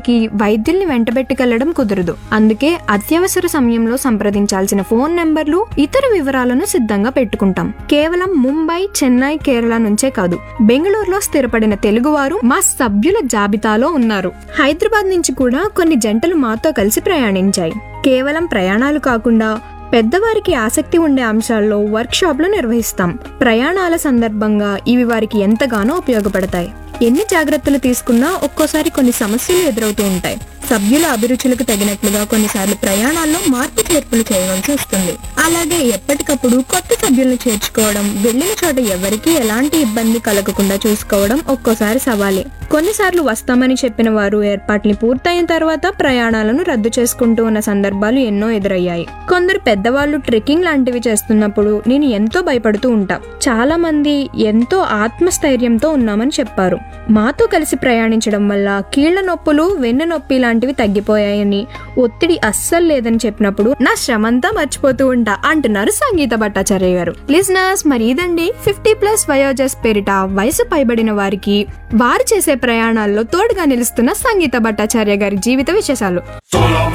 సమయానికి వైద్యుల్ని వెంటబెట్టుకెళ్లడం కుదరదు అందుకే అత్యవసర సమయంలో సంప్రదించాల్సిన ఫోన్ నెంబర్లు ఇతర వివరాలను సిద్ధంగా పెట్టుకుంటాం కేవలం ముంబై చెన్నై కేరళ నుంచే కాదు బెంగళూరులో స్థిరపడిన తెలుగువారు మా సభ్యుల జాబితాలో ఉన్నారు హైదరాబాద్ నుంచి కూడా కొన్ని జంటలు మాతో కలిసి ప్రయాణించాయి కేవలం ప్రయాణాలు కాకుండా పెద్దవారికి ఆసక్తి ఉండే అంశాల్లో వర్క్ షాప్లు నిర్వహిస్తాం ప్రయాణాల సందర్భంగా ఇవి వారికి ఎంతగానో ఉపయోగపడతాయి ఎన్ని జాగ్రత్తలు తీసుకున్నా ఒక్కోసారి కొన్ని సమస్యలు ఎదురవుతూ ఉంటాయి సభ్యుల అభిరుచులకు తగినట్లుగా కొన్నిసార్లు ప్రయాణాల్లో మార్పు చేర్పులు చేయవలసి వస్తుంది అలాగే ఎప్పటికప్పుడు కొత్త సభ్యులను చేర్చుకోవడం వెళ్ళిన చోట ఎవరికీ ఎలాంటి ఇబ్బంది కలగకుండా చూసుకోవడం ఒక్కోసారి సవాలే కొన్నిసార్లు వస్తామని చెప్పిన వారు ఏర్పాట్ని పూర్తయిన తర్వాత ప్రయాణాలను రద్దు చేసుకుంటూ ఉన్న సందర్భాలు ఎన్నో ఎదురయ్యాయి కొందరు పెద్దవాళ్ళు ట్రెక్కింగ్ లాంటివి చేస్తున్నప్పుడు నేను ఎంతో భయపడుతూ ఉంటా చాలా మంది ఎంతో ఆత్మస్థైర్యంతో ఉన్నామని చెప్పారు మాతో కలిసి ప్రయాణించడం వల్ల కీళ్ల నొప్పులు వెన్ను నొప్పి లాంటివి తగ్గిపోయాయని ఒత్తిడి అస్సలు లేదని చెప్పినప్పుడు నా శ్రమంతా మర్చిపోతూ ఉంటా అంటున్నారు సంగీత భట్టాచార్య గారు లిజనర్స్ మరి ఇదండి ఫిఫ్టీ ప్లస్ వయోజస్ పేరిట వయసు పైబడిన వారికి వారు చేసే ప్రయాణాల్లో తోడుగా నిలుస్తున్న సంగీత భట్టాచార్య గారి జీవిత విశేషాలు Solo